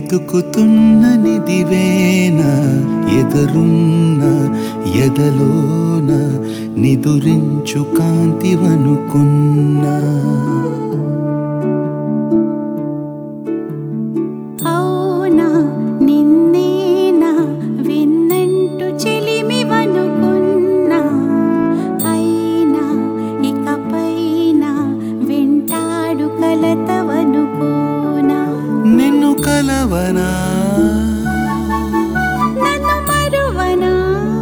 వెతుకుతున్న నిదివేనా ఎదురున్న ఎదలోన నిదురించు కాంతివనుకున్నా అవునా నిన్నేనా విన్నంటు చెలిమివనుకున్నా అయినా ఇకపైన వింటాడు కలతవనుకోనా నిన్ను కలవనా నన్ను మరువనా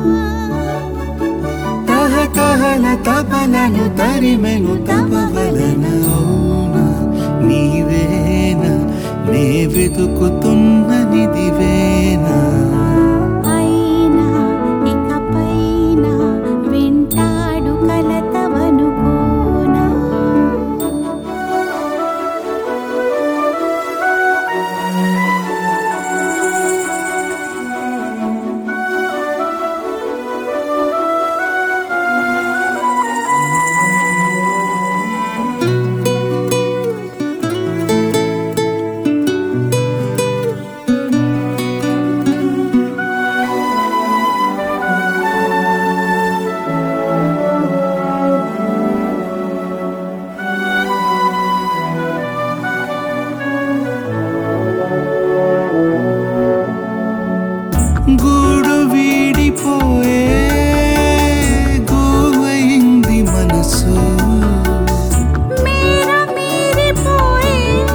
తహతహల తపలను తరిమెను తపవలన అవునా నీవేనా నే వెతుకుతున్న నిదివేనా అయినా ఇకపైన వింటాడు కలతవనుకోనా గూడు వీడిపోయే గోవయింది మనసు మేర మీరిపోయే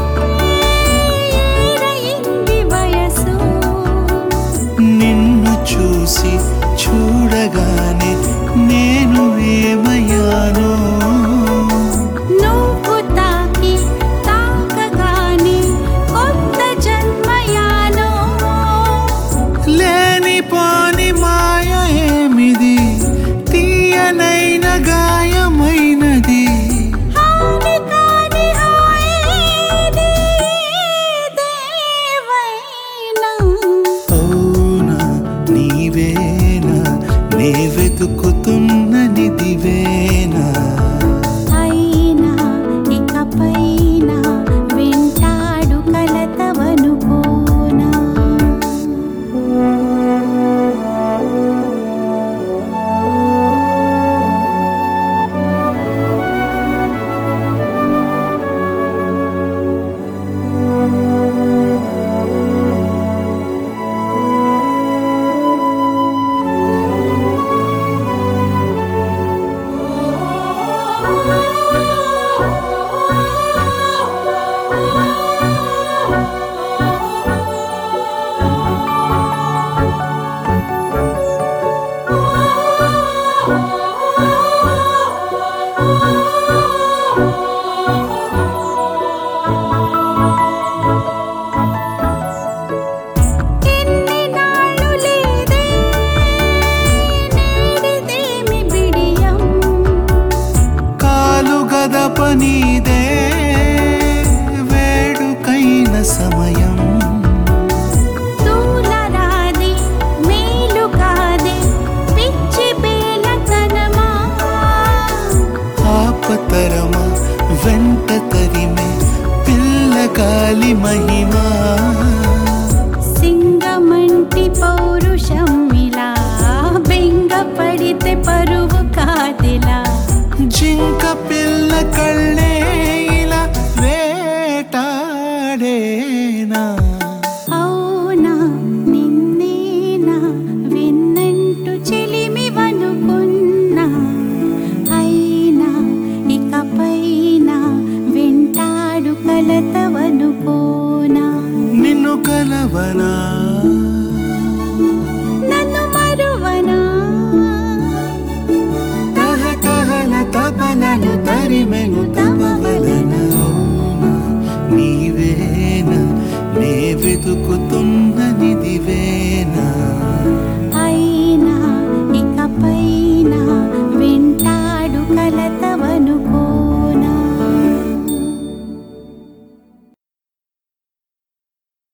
ఏరయింది వయసు నిన్ను చూసి చూడగానే నేను ఏమయ్యానో నువ్వు తాకి తాకగానే కొత్త జన్మయానో లేనిపోని మాయ ఏమిది తీయనైన గాయమైనది హాని కాని హాయేది దేవైనా అవునా నీవేనా నే వెతుకుతున్న నిదివేనా అయినా ఇకపైన వింటాడు కలతవనుకోనా ఎన్ని నాళ్ళు లేదే నేడిదేమి బిడియం కాలు గదప నీదే వేడుకైన సమయం తూలరాది మేలు కాదే పిచ్చి బేలతనమా ఆపతరమా వెంట తరిమే పిల్లగాలి మహిమా సింగమంటి పౌరుషం ఇలా బెంగ పడితే పరువు కాదిలా జింక పిల్ల కళ్ళే ఇలా వేటాడేనా అవునా నిన్నేనా విన్నంటు చెలిమివనుకున్నా అయినా ఇకపైన వింటాడు కలతవనుకోనా నిన్ను కలవనా నన్ను మరువనా తహతహల తపలను తరిమెను తపవలన అవునా నీవేనా నే వెతుకుతున్న నిదివేనా అయినా ఇకపై